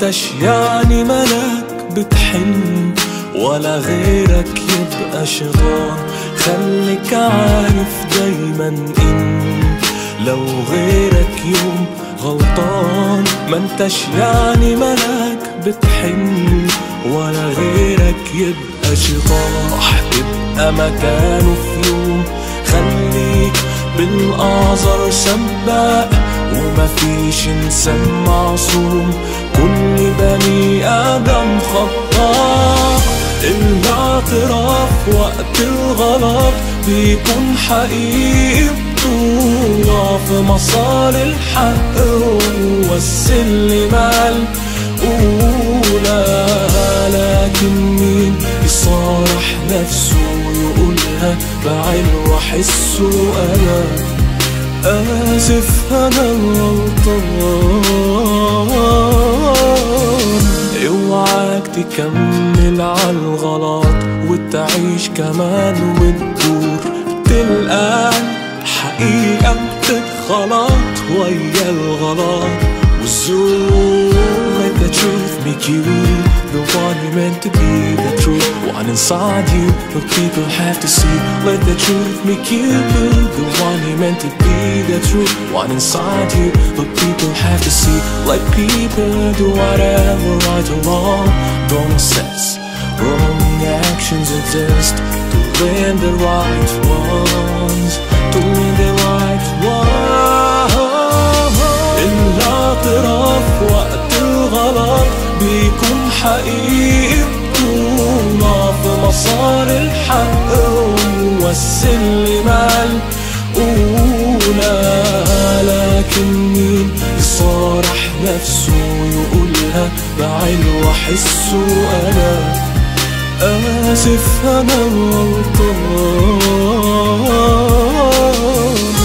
انتش يعني ملاك بتحن ولا غيرك يبقى شيطان خليك عارف دايما ان لو غيرك يوم غلطان ما انتش يعني ملاك بتحن ولا غيرك يبقى شيطان يبقى مكانه في يوم خليك بالأعذر سباق وما فيش انسان معصوم كل بني آدم خطاء الاعتراف وقت الغلط بيكون حقيقي بطولة في مسار الحق هو السلم الأولى لكن مين يصارح نفسه ويقولها بعين وحسه أنا آسف أنا الغلطان اوعاك تكمل عالغلط وتعيش كمان وتدور تلقى حقيقة بتتخلط ويا الغلط والزور Let the truth make you the one you meant to be The truth one inside you The people have to see Let the truth make you the one you meant to be The truth one inside you The people have to see Let people do whatever right or wrong Wrong sense Wrong actions exist To win the right ones To win the right ones الاعتراف وقت الغلط بيكون حقيقي بطولة في مسار الحق هو السلم الأولى لكن مين يصارح نفسه ويقولها بعين وحسه أنا آسف أنا الغلطان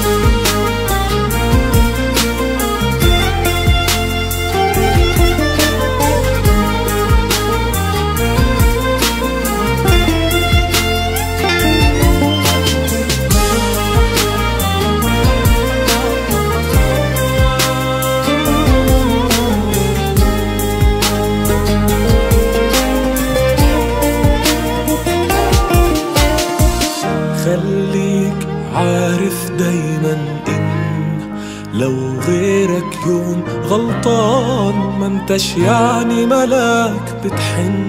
خليك عارف دايما ان لو غيرك يوم غلطان ما انتش يعني ملاك بتحن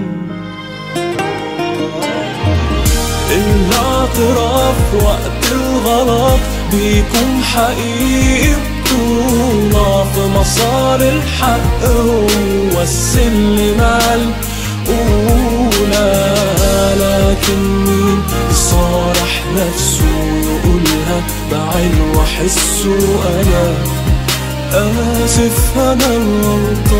الاعتراف وقت الغلط بيكون حقيقي بطولة في مسار الحق هو السلم الأولى لكن مين يصارح نفسه ويقولها بعين وحسه أنا آسف أنا الغلطان